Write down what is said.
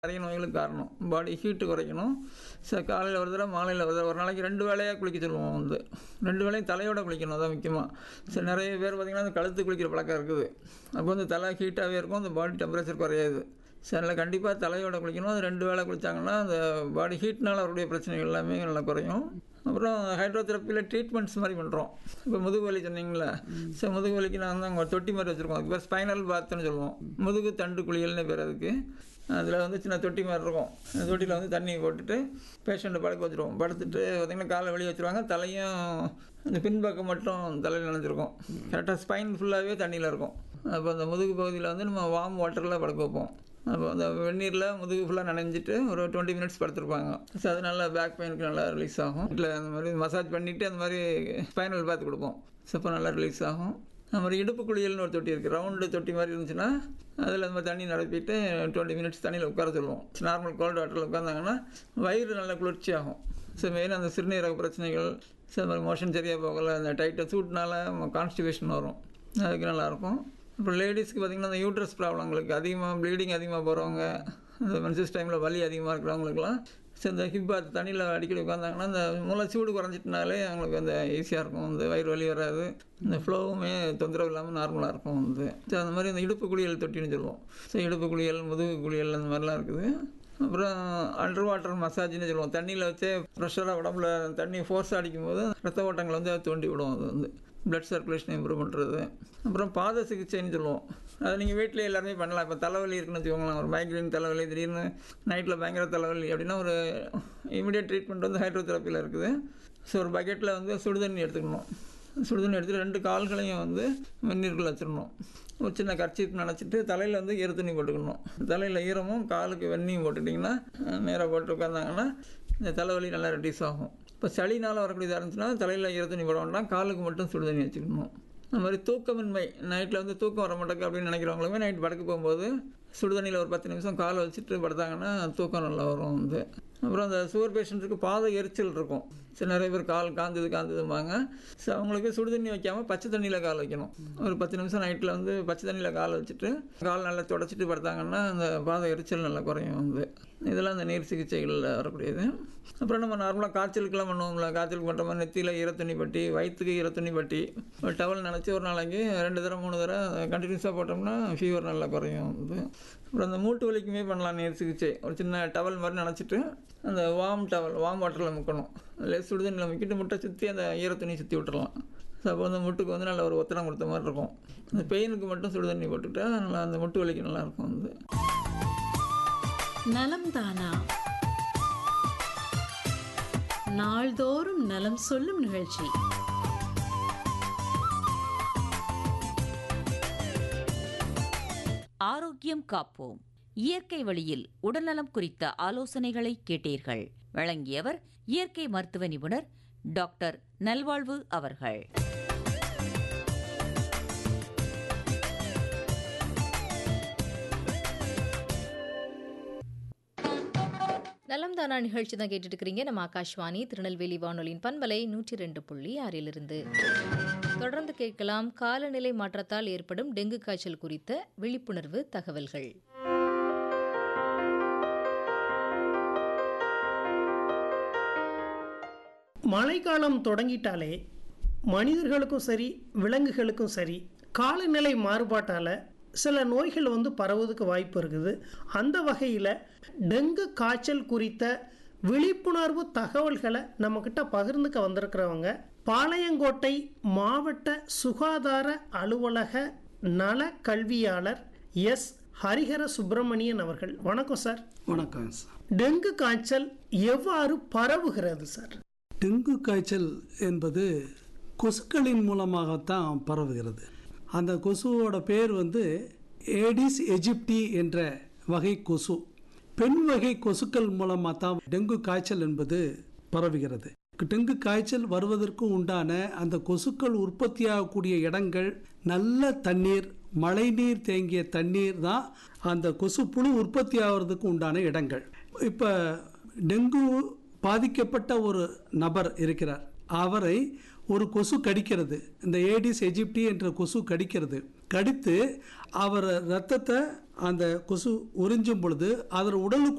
நிறைய நோய்களுக்கு காரணம் பாடி ஹீட்டு குறைக்கணும் ச காலையில் ஒரு தடவை மாலையில் ஒரு தடவை ஒரு நாளைக்கு ரெண்டு வேளையாக குளிக்க சொல்லுவோம் வந்து ரெண்டு வேளையும் தலையோட குளிக்கணும் அதான் முக்கியமாக சரி நிறைய பேர் பார்த்திங்கன்னா அந்த கழுத்து குளிக்கிற பழக்கம் இருக்குது அப்போ வந்து தலை ஹீட்டாகவே இருக்கும் அந்த பாடி டெம்பரேச்சர் குறையாது சரி அதனால் கண்டிப்பாக தலையோட குளிக்கணும் அது ரெண்டு வேளை குளித்தாங்கன்னா அந்த பாடி ஹீட்னால் அவருடைய பிரச்சனைகள் எல்லாமே நல்லா குறையும் அப்புறம் ஹைட்ரோதெரப்பியில் ட்ரீட்மெண்ட்ஸ் மாதிரி பண்ணுறோம் இப்போ முதுகு வலி சொன்னீங்களே சரி முதுகு வலிக்கு நான் வந்து அங்கே தொட்டி மாதிரி வச்சுருக்கோம் அதுக்கு பேர் ஸ்பைனல் பாத்துன்னு சொல்லுவோம் முதுகு தண்டு குளியல்னு பேர் அதுக்கு அதில் வந்து சின்ன தொட்டி மாதிரி இருக்கும் அந்த தொட்டியில் வந்து தண்ணி போட்டுட்டு பேஷண்ட்டை படுக்க வச்சுருவோம் படுத்துட்டு பார்த்திங்கன்னா காலை வெளியே வச்சுருவாங்க தலையும் அந்த பின்பக்கம் மட்டும் தலையில் நனைஞ்சிருக்கும் கரெக்டாக ஸ்பைன் ஃபுல்லாகவே தண்ணியில் இருக்கும் அப்போ அந்த முதுகு பகுதியில் வந்து நம்ம வார்ம் வாட்டரில் படுக்க வைப்போம் அப்போ அந்த வெந்நீரில் முதுகு ஃபுல்லாக நனைஞ்சிட்டு ஒரு டுவெண்ட்டி மினிட்ஸ் படுத்துருப்பாங்க ஸோ அது நல்லா பேக் பெயினுக்கு நல்லா ரிலீஸ் ஆகும் இல்லை அந்த மாதிரி மசாஜ் பண்ணிவிட்டு அந்த மாதிரி ஸ்பைனல் பார்த்து கொடுப்போம் ஸோ அப்போ நல்லா ரிலீஸ் ஆகும் அது மாதிரி இடுப்பு குளியல்னு ஒரு தொட்டி இருக்குது ரவுண்டு தொட்டி மாதிரி இருந்துச்சுன்னா அதில் அந்த மாதிரி தண்ணி நிரப்பிட்டு டுவெண்ட்டி மினிட்ஸ் தண்ணியில் உட்கார சொல்லுவோம் நார்மல் கோல்டு வாட்டரில் உட்காந்தாங்கன்னா வயிறு நல்லா குளிர்ச்சி ஆகும் ஸோ மெயின் அந்த சிறுநீரக பிரச்சனைகள் ஸோ அது மாதிரி மோஷன் சரியாக போகலை அந்த டைட்டை சூட்னால கான்ஸ்டிபேஷன் வரும் அதுக்கு நல்லாயிருக்கும் அப்புறம் லேடிஸ்க்கு பார்த்திங்கன்னா அந்த யூட்ரஸ் ப்ராப்ளங்களுக்கு அதிகமாக ப்ளீடிங் அதிகமாக போகிறவங்க அந்த மென்சஸ் டைமில் வலி அதிகமாக இருக்கிறவங்களுக்குலாம் ஸோ இந்த ஹிப் பாத் தண்ணியில் அடிக்கடி உட்காந்தாங்கன்னா அந்த மூளை சூடு குறைஞ்சிட்டனாலே அவங்களுக்கு அந்த ஈஸியாக இருக்கும் வந்து வயிறு வலி வராது இந்த ஃப்ளோவுமே தொந்தரவு இல்லாமல் நார்மலாக இருக்கும் வந்து ஸோ அந்த மாதிரி அந்த இடுப்பு குளியல் தொட்டின்னு சொல்லுவோம் ஸோ இடுப்பு குளியல் முதுகு குளியல் அந்த மாதிரிலாம் இருக்குது அப்புறம் அண்டர் வாட்டர் மசாஜ்னு சொல்லுவோம் தண்ணியில் வச்சே ப்ரெஷராக உடம்புல தண்ணி ஃபோர்ஸ் அடிக்கும்போது ரத்த ஓட்டங்கள் வந்து அது தோண்டி விடும் அது வந்து பிளட் சர்க்குலேஷன் இம்ப்ரூவ் பண்ணுறது அப்புறம் பாத சிகிச்சைன்னு சொல்லுவோம் அது நீங்கள் வீட்டிலே எல்லாருமே பண்ணலாம் இப்போ தலைவலி இருக்குன்னு வச்சுக்கோங்களேன் ஒரு மைக்ரைன் தலைவலி திடீர்னு நைட்டில் பயங்கர தலைவலி அப்படின்னா ஒரு இமீடியட் ட்ரீட்மெண்ட் வந்து ஹைட்ரோதெரப்பியில் இருக்குது ஸோ ஒரு பக்கெட்டில் வந்து சுடுதண்ணி எடுத்துக்கணும் சுடுதண்ணி எடுத்துட்டு ரெண்டு கால்களையும் வந்து வெந்நீருக்குள்ள வச்சிடணும் ஒரு சின்ன கர்ச்சீப் நினச்சிட்டு தலையில் வந்து ஈர துணி போட்டுக்கணும் தலையில் ஈரமும் காலுக்கு வெந்நியும் போட்டுட்டிங்கன்னா நேராக போட்டு உட்காந்தாங்கன்னா இந்த தலைவலி நல்லா ரெடியூஸ் ஆகும் இப்போ சளினால் வரக்கூடியதாக இருந்துச்சுன்னா தலையில் ஈர துணி போட வேண்டாம் காலுக்கு மட்டும் சுடு தண்ணி வச்சுக்கணும் அந்த மாதிரி தூக்கமின்மை நைட்டில் வந்து தூக்கம் வர மாட்டேங்க அப்படின்னு நினைக்கிறவங்களுமே நைட் படுக்க போகும்போது சுடு தண்ணியில் ஒரு பத்து நிமிஷம் காலை வச்சுட்டு படுத்தாங்கன்னா தூக்கம் நல்லா வரும் வந்து அப்புறம் அந்த சுகர் பேஷண்ட்டுக்கு பாத எரிச்சல் இருக்கும் சரி நிறைய பேர் கால் காந்தது காந்ததும்பாங்க ஸோ அவங்களுக்கு சுடு தண்ணி வைக்காமல் பச்சை தண்ணியில் கால் வைக்கணும் ஒரு பத்து நிமிஷம் நைட்டில் வந்து பச்சை தண்ணியில் கால் வச்சுட்டு கால் நல்லா தொடச்சிட்டு படுத்தாங்கன்னா அந்த பாத எரிச்சல் நல்லா குறையும் வந்து இதெல்லாம் அந்த நீர் சிகிச்சைகளில் வரக்கூடியது அப்புறம் நம்ம நார்மலாக காய்ச்சலுக்கெல்லாம் பண்ணுவோம்ல காய்ச்சலுக்கு பண்ணுற மாதிரி நெத்தியில் ஈரத்துணி பட்டி வயிற்றுக்கு ஈரத்துணி பட்டி ஒரு டவல் நினச்சி ஒரு நாளைக்கு ரெண்டு தடவை மூணு தடவை கண்டினியூஸாக போட்டோம்னா ஃபீவர் நல்லா குறையும் வந்து அப்புறம் அந்த மூட்டு வலிக்குமே பண்ணலாம் நீர் சிகிச்சை ஒரு சின்ன டவல் மாதிரி நினச்சிட்டு அந்த வார்ம் டவல் வார்ம் வாட்டரில் முக்கணும் அதில் சுடுதண்ணியில் முக்கிட்டு முட்டை சுற்றி அந்த ஈரத்துணி சுற்றி விட்டுறலாம் ஸோ அப்போ அந்த முட்டுக்கு வந்து நல்ல ஒரு ஒத்தடம் கொடுத்த மாதிரி இருக்கும் அந்த பெயினுக்கு மட்டும் சுடுதண்ணி போட்டுக்கிட்டா நல்லா அந்த முட்டு வலிக்கு நல்லாயிருக்கும் வந்து நலம் தானா நாள்தோறும் நலம் சொல்லும் நிகழ்ச்சி ஆரோக்கியம் காப்போம் இயற்கை வழியில் உடல்நலம் குறித்த ஆலோசனைகளை கேட்டீர்கள் வழங்கியவர் இயற்கை மருத்துவ நிபுணர் டாக்டர் நல்வாழ்வு அவர்கள் நலம் தானா நிகழ்ச்சி தான் கேட்டுட்டு இருக்கிறீங்க நம்ம ஆகாஷ்வாணி திருநெல்வேலி வானொலியின் பண்பலை நூற்றி ரெண்டு புள்ளி ஆறிலிருந்து தொடர்ந்து கேட்கலாம் காலநிலை மாற்றத்தால் ஏற்படும் டெங்கு காய்ச்சல் குறித்த விழிப்புணர்வு தகவல்கள் மழைக்காலம் தொடங்கிட்டாலே மனிதர்களுக்கும் சரி விலங்குகளுக்கும் சரி காலநிலை மாறுபாட்டால் சில நோய்கள் வந்து பரவுவதுக்கு வாய்ப்பு இருக்குது அந்த வகையில் டெங்கு காய்ச்சல் குறித்த விழிப்புணர்வு தகவல்களை நம்மக்கிட்ட பகிர்ந்துக்க வந்திருக்கிறவங்க பாளையங்கோட்டை மாவட்ட சுகாதார அலுவலக நல கல்வியாளர் எஸ் ஹரிஹர சுப்பிரமணியன் அவர்கள் வணக்கம் சார் வணக்கம் சார் டெங்கு காய்ச்சல் எவ்வாறு பரவுகிறது சார் டெங்கு காய்ச்சல் என்பது கொசுக்களின் மூலமாகத்தான் பரவுகிறது அந்த கொசுவோட பேர் வந்து ஏடிஸ் எஜிப்டி என்ற வகை கொசு பெண் வகை கொசுக்கள் மூலமாக தான் டெங்கு காய்ச்சல் என்பது பரவுகிறது டெங்கு காய்ச்சல் வருவதற்கு உண்டான அந்த கொசுக்கள் உற்பத்தியாகக்கூடிய இடங்கள் நல்ல தண்ணீர் மழைநீர் தேங்கிய தண்ணீர் தான் அந்த கொசு புழு உற்பத்தி ஆகிறதுக்கு உண்டான இடங்கள் இப்போ டெங்கு பாதிக்கப்பட்ட ஒரு நபர் இருக்கிறார் அவரை ஒரு கொசு கடிக்கிறது இந்த ஏடிஸ் எஜிப்டி என்ற கொசு கடிக்கிறது கடித்து அவர் ரத்தத்தை அந்த கொசு உறிஞ்சும் பொழுது அதன் உடலுக்கு